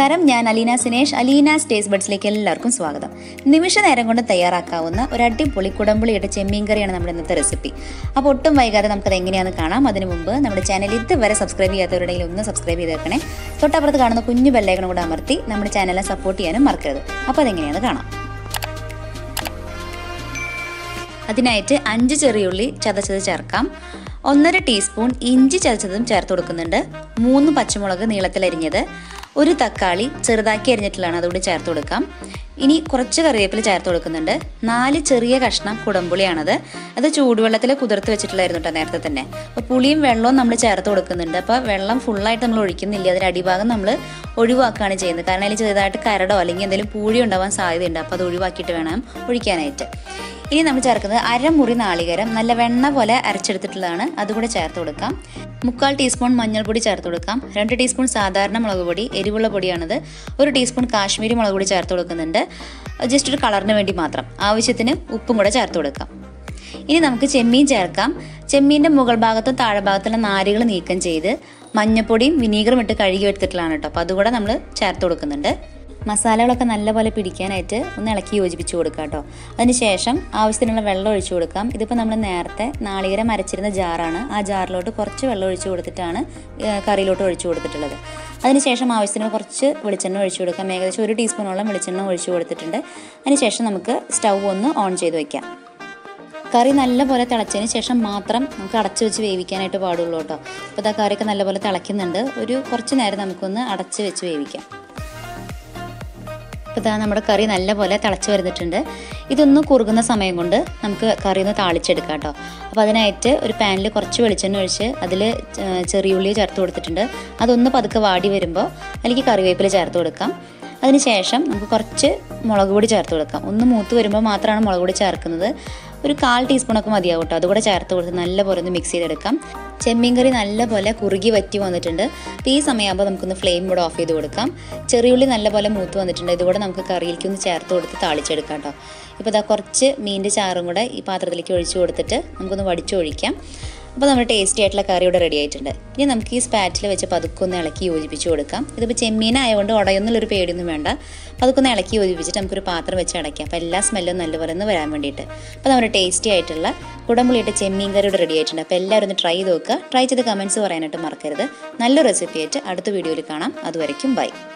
നമസ്കാരം ഞാൻ അലീന സിനേഷ് അലീനാസ് ടേസ്റ്റ് ബഡ്സിലേക്ക് എല്ലാവർക്കും സ്വാഗതം നിമിഷ നേരം കൊണ്ട് തയ്യാറാക്കാവുന്ന ഒരു അടിപൊളി കുടംപുളിയുടെ ചെമ്മീൻ കറിയാണ് നമ്മുടെ ഇന്നത്തെ റെസിപ്പി അപ്പോൾ ഒട്ടും വൈകാതെ നമുക്കത് എങ്ങനെയാണെന്ന് കാണാം അതിനു മുമ്പ് നമ്മുടെ ചാനൽ ഇതുവരെ സബ്സ്ക്രൈബ് ചെയ്യാത്തവരുടെ ഒന്ന് സബ്സ്ക്രൈബ് ചെയ്തേക്കണേ തൊട്ടപ്പുറത്ത് കാണുന്ന കുഞ്ഞു ബെല്ലൈക്കണം കൂടെ അമർത്തി നമ്മുടെ ചാനലിനെ സപ്പോർട്ട് ചെയ്യാനും മറക്കരുത് അപ്പോൾ അതെങ്ങനെയാണെന്ന് കാണാം അതിനായിട്ട് അഞ്ച് ചെറിയുള്ളി ചതച്ചത് ചേർക്കാം ഒന്നര ടീസ്പൂൺ ഇഞ്ചി ചതച്ചതും ചേർത്ത് കൊടുക്കുന്നുണ്ട് മൂന്ന് പച്ചമുളക് നീളത്തിലരിഞ്ഞത് ഒരു തക്കാളി ചെറുതാക്കി അരിഞ്ഞിട്ടുള്ളതാണ് അതുകൂടി ചേർത്ത് കൊടുക്കാം ഇനി കുറച്ച് കറിവേപ്പില ചേർത്ത് കൊടുക്കുന്നുണ്ട് നാല് ചെറിയ കഷ്ണം കുടംപുളിയാണത് അത് ചൂടുവെള്ളത്തിൽ കുതിർത്ത് വെച്ചിട്ടുള്ളായിരുന്നു കേട്ടോ നേരത്തെ തന്നെ അപ്പോൾ പുളിയും വെള്ളവും നമ്മൾ ചേർത്ത് കൊടുക്കുന്നുണ്ട് അപ്പോൾ വെള്ളം ഫുള്ളായിട്ട് നമ്മൾ ഒഴിക്കുന്നില്ല അതിൻ്റെ അടിഭാഗം നമ്മൾ ഒഴിവാക്കുകയാണ് ചെയ്യുന്നത് കാരണം അതിൽ ചെറുതായിട്ട് കരടോ അല്ലെങ്കിൽ എന്തെങ്കിലും പൂഴി ഉണ്ടാവാൻ സാധ്യതയുണ്ട് അപ്പോൾ അത് ഒഴിവാക്കിയിട്ട് വേണം ഒഴിക്കാനായിട്ട് ഇനി നമ്മൾ ചേർക്കുന്നത് അരമുറി നാളികേരം നല്ല വെണ്ണ പോലെ അരച്ചെടുത്തിട്ടുള്ളതാണ് അതുകൂടെ ചേർത്ത് കൊടുക്കാം മുക്കാൽ ടീസ്പൂൺ മഞ്ഞൾപ്പൊടി ചേർത്ത് കൊടുക്കാം രണ്ട് ടീസ്പൂൺ സാധാരണ മുളക് പൊടി എരിവുള്ള പൊടിയാണത് ഒരു ടീസ്പൂൺ കാശ്മീരി മുളക് പൊടി ചേർത്ത് കൊടുക്കുന്നുണ്ട് ജസ്റ്റ് ഒരു കളറിന് വേണ്ടി മാത്രം ആവശ്യത്തിന് ഉപ്പും കൂടെ ചേർത്ത് കൊടുക്കാം ഇനി നമുക്ക് ചെമ്മീൻ ചേർക്കാം ചെമ്മീൻ്റെ മുകൾ ഭാഗത്തും താഴെ ഭാഗത്തുള്ള നാരുകൾ നീക്കം ചെയ്ത് മഞ്ഞപ്പൊടിയും വിനീഗറും ഇട്ട് കഴുകി എടുത്തിട്ടുള്ളതാണ് കേട്ടോ അപ്പോൾ അതുകൂടെ നമ്മൾ ചേർത്ത് കൊടുക്കുന്നുണ്ട് മസാലകളൊക്കെ നല്ലപോലെ പിടിക്കാനായിട്ട് ഒന്ന് ഇളക്കി യോജിപ്പിച്ച് കൊടുക്കുക കേട്ടോ അതിനുശേഷം ആവശ്യത്തിനുള്ള വെള്ളം ഒഴിച്ചു കൊടുക്കാം ഇതിപ്പോൾ നമ്മൾ നേരത്തെ നാളികേരം അരച്ചിരുന്ന ജാറാണ് ആ ജാറിലോട്ട് കുറച്ച് വെള്ളം ഒഴിച്ചു കൊടുത്തിട്ടാണ് ഏഹ്, കറിയിലോട്ട് ഒഴിച്ചു കൊടുത്തിട്ടുള്ളത് അതിനുശേഷം ആവശ്യത്തിന് കുറച്ച് വെളിച്ചെണ്ണ ഒഴിച്ചു കൊടുക്കാം ഏകദേശം ഒരു ടീസ്പൂണോളം വെളിച്ചെണ്ണ ഒഴിച്ചു കൊടുത്തിട്ടുണ്ട് അതിനുശേഷം നമുക്ക് സ്റ്റൗ ഒന്ന് ഓൺ ചെയ്ത് വയ്ക്കാം കറി നല്ലപോലെ തിളച്ചതിന് ശേഷം മാത്രം നമുക്ക് അടച്ചു വെച്ച് വേവിക്കാനായിട്ട് പാടുള്ളൂ കേട്ടോ അപ്പോൾ ഇതാ കറിയൊക്കെ നല്ലപോലെ തിളയ്ക്കുന്നുണ്ട് ഒരു കുറച്ച് നേരം നമുക്കൊന്ന് അടച്ച് വെച്ച് വേവിക്കാം ഇപ്പോൾ ഇതാ നമ്മുടെ കറി നല്ലപോലെ തിളച്ച് വരുന്നിട്ടുണ്ട് ഇതൊന്ന് കുറുകുന്ന സമയം കൊണ്ട് നമുക്ക് കറി ഒന്ന് താളിച്ചെടുക്കാം കേട്ടോ അപ്പോൾ അതിനായിട്ട് ഒരു പാനിൽ കുറച്ച് വെളിച്ചെണ്ണ ഒഴിച്ച് അതിൽ ചെറിയുള്ളി ചേർത്ത് കൊടുത്തിട്ടുണ്ട് അതൊന്ന് പതുക്കെ വാടി വരുമ്പോൾ അതിലേക്ക് കറിവേപ്പില ചേർത്ത് കൊടുക്കാം അതിനുശേഷം നമുക്ക് കുറച്ച് മുളക് പൊടി ചേർത്ത് കൊടുക്കാം ഒന്ന് മൂത്ത് വരുമ്പോൾ മാത്രമാണ് മുളക് പൊടി ചേർക്കുന്നത് ഒരു കാൽ ടീസ്പൂണൊക്കെ മതിയാവും കേട്ടോ അതുകൂടെ ചേർത്ത് കൊടുത്ത് നല്ലപോലെ ഒന്ന് മിക്സ് ചെയ്തെടുക്കാം ചെമ്മീൻ കറി നല്ലപോലെ കുറുകി വറ്റി വന്നിട്ടുണ്ട് അപ്പോൾ ഈ സമയമാകുമ്പോൾ നമുക്കൊന്ന് ഫ്ലെയിം കൂടെ ഓഫ് ചെയ്ത് കൊടുക്കാം ചെറിയുള്ളി നല്ലപോലെ മൂത്ത് വന്നിട്ടുണ്ട് ഇതുകൂടെ നമുക്ക് കറിയിലേക്ക് ഒന്ന് ചേർത്ത് കൊടുത്ത് താളിച്ചെടുക്കാം കേട്ടോ ഇപ്പോൾ ഇതാ കുറച്ച് മീനിൻ്റെ ചാറും കൂടെ ഈ പാത്രത്തിലേക്ക് ഒഴിച്ച് കൊടുത്തിട്ട് നമുക്കൊന്ന് വടിച്ചൊഴിക്കാം അപ്പോൾ നമ്മുടെ ടേസ്റ്റി ആയിട്ടുള്ള കറി ഇവിടെ റെഡി ആയിട്ടുണ്ട് ഇനി നമുക്ക് ഈ സ്പാറ്റിൽ വെച്ച് പതുക്കെ ഒന്ന് ഇളക്കി യോജിപ്പിച്ച് കൊടുക്കാം ഇതിപ്പോൾ ചെമ്മീനായതുകൊണ്ട് ഉടയൊന്നുള്ളൊരു പേടിയൊന്നും വേണ്ട പതുക്കെ ഒന്ന് ഇളക്കി യോജിപ്പിച്ചിട്ട് നമുക്കൊരു പാത്രം വെച്ച് അടയ്ക്കാം അപ്പോൾ എല്ലാ സ്മെല്ലും നല്ലപോലെ ഒന്ന് വരാൻ വേണ്ടിയിട്ട് അപ്പോൾ നമ്മുടെ ടേസ്റ്റി ആയിട്ടുള്ള കുടംപുളിയിട്ട് ചെമ്മീൻ കറി ഇവിടെ റെഡി ആയിട്ടുണ്ട് അപ്പോൾ എല്ലാവരും ഒന്ന് ട്രൈ ചെയ്ത് നോക്കുക ട്രൈ ചെയ്ത് കമൻറ്റ്സ് പറയാനായിട്ട് മറക്കരുത് നല്ല റെസിപ്പി ആയിട്ട് അടുത്ത വീഡിയോയിൽ കാണാം അതുവരയ്ക്കും ബൈ